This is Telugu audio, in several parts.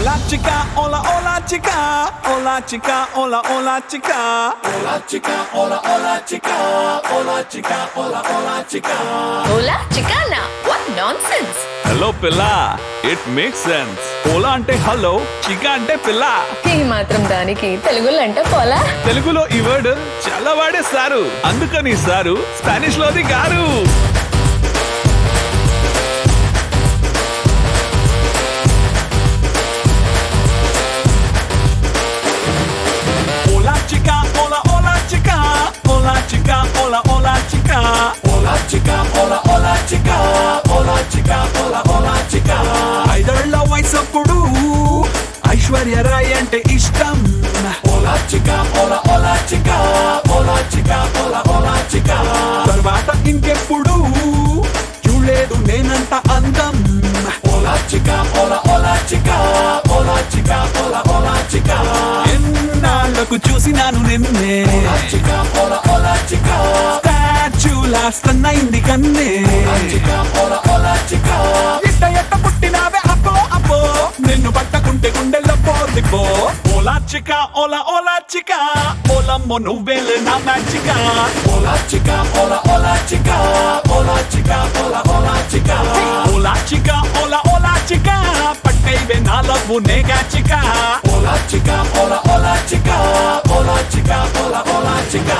Hola chica, hola, hola chica. Hola chica, hola, hola chica. Hola chica, hola, hola chica. Hola chica, hola, hola chica. ఓలా చికానా వాట్ నాన్ సెన్స్ హలో పిల్ల ఇట్ మేక్ సెన్స్ ఓలా అంటే హలో చికా అంటే పిల్ల ఈ మాత్రం దానికి తెలుగులో అంటే పోలా తెలుగులో ఈ వర్డ్ చాలా వాడేస్తారు అందుకని సారు స్పానిష్ లోది గారు Hola chica, hola, hola chica. Hola chica, hola, hola chica. Hola chica, hola, hola chica. Hola chica, hola, hola chica. ఐదేళ్ల వయసప్పుడు ఐశ్వర్య రాయ్ అంటే ఇష్టం Hola chica, hola, hola chica. Hola chica, hola, hola chica. తర్వాత ఇంకెప్పుడు చూడలేదు నేనంత అందం Hola chica, hola, hola chica. Hola chica, hola, hola chica. ఎన్నాళ్లకు చూసినాను నిన్నే Hola chica, hola, hola chica. స్టాచ్యూలా స్టన్ అయింది కన్నే Chica, hola, hola chica. ఎట్ట ఎట్ట పుట్టినావే అప్పో అప్పో నిన్ను పట్టకుంటే గుండెల్లో పోదిపో ఓలా చిక ఓలా ఓలా చిక ఓలమ్మో నువ్వేలే నా మ్యాచిక Hola chica, hola, hola chica. Hola chica, hola, hola chica. Ola చిక ఓలా ఓలా చిక పట్టైవే నా లవ్వు నేగా చిక Hola chica, hola, hola chica. Hola chica, hola, hola chica.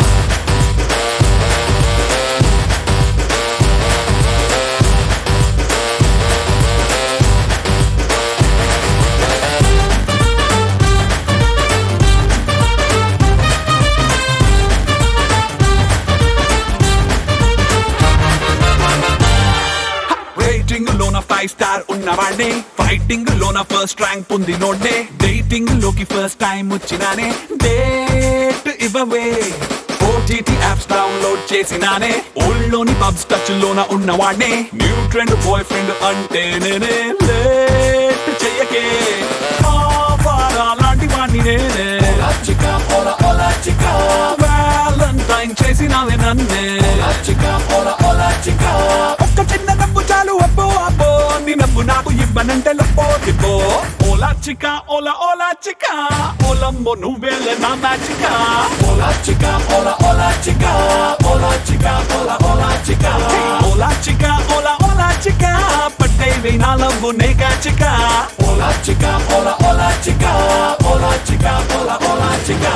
Rating లోన ఫైవ్ స్టార్ ఉన్నవాడే ఫైటింగ్ లోన ఫస్ట్ ర్యాంక్ పొందినోడే డేటింగ్ లోకి ఫస్ట్ టైం వచ్చినానే డేట్ ఇవ్వవే ఓటీటీ యాప్స్ డౌన్లోడ్ చేసినానే ఓల్డ్లోని పబ్స్ టచ్ లోన ఉన్నవాడే న్యూ ట్రెండ్ బాయ్ ఫ్రెండ్ అంటే నేనే లేట్ చెయ్యకే ఆవారా లాంటి వాడిని నేనే Hola chica, hola, hola chica. Valentine చేసినావే నన్నే Hola chica, hola, hola chica. ఒక్క చిన్న నవ్వు చాలు అబ్బో అబ్బో నీ నవ్వు నాకు ఇవ్వనంటే లప్పో తిప్పో ఓలా చిక ఓలా ఓలా చిక ఓలమ్మో నువ్వేలే నా మ్యాచిక Hola chica, hola, hola chica. Hola chica, hola, hola chica. Ola చిక ఓలా ఓలా చిక పట్టేవి నా లవ్వు నేగా చిక Hola chica, hola, hola chica. Hola chica, hola, hola chica.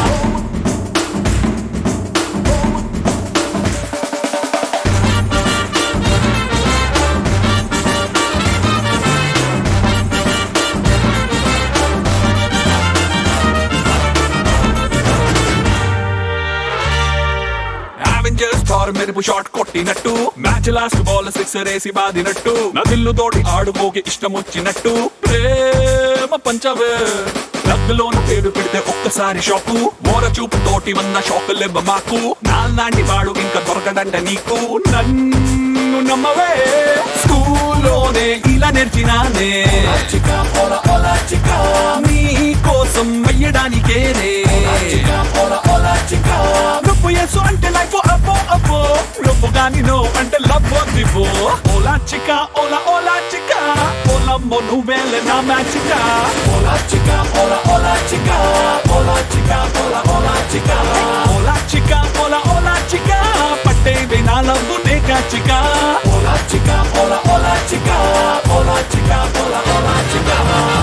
Avengers Thor మెరుపు షాట్ కొట్టినట్టు మ్యాచ్ లాస్ట్ బాల్ సిక్సర్ వేసి బాదినట్టు నదిల్లు తోటి ఆడుకోకి ఇష్టం వచ్చినట్టు ప్రేమ పంచవే నగ్గులోన పేరు పెడితే ఒక్కసారి షాకు మోర చూపు తోటి వన్న షాకు లెవ్వ మాకు నాలాంటి వాడు ఇంకా దొరకడంట నీకు నన్ను నమ్మవే స్కూల్లోనే ఇలా నేర్చినానే Hola chica, hola, hola chica. నీ కోసం వెయ్యడానికేనే Chica, hola, hola chica. నువ్వు ఎసు అంటే లైఫ్ అబ్బో అబ్బో నువ్వు గాని నో అంటే లవ్ దివో ఓలా చిక ఓలా ఓలా చిక ఓలమ్మో నువ్వేలే నా మ్యాచిక Hola chica, hola, hola chica. Hola chica, hola, hola chica. Ola చిక ఓలా ఓలా చిక పట్టేవి నా లవ్వు నేగా చిక Hola chica, hola, hola chica. Hola chica, hola, hola chica.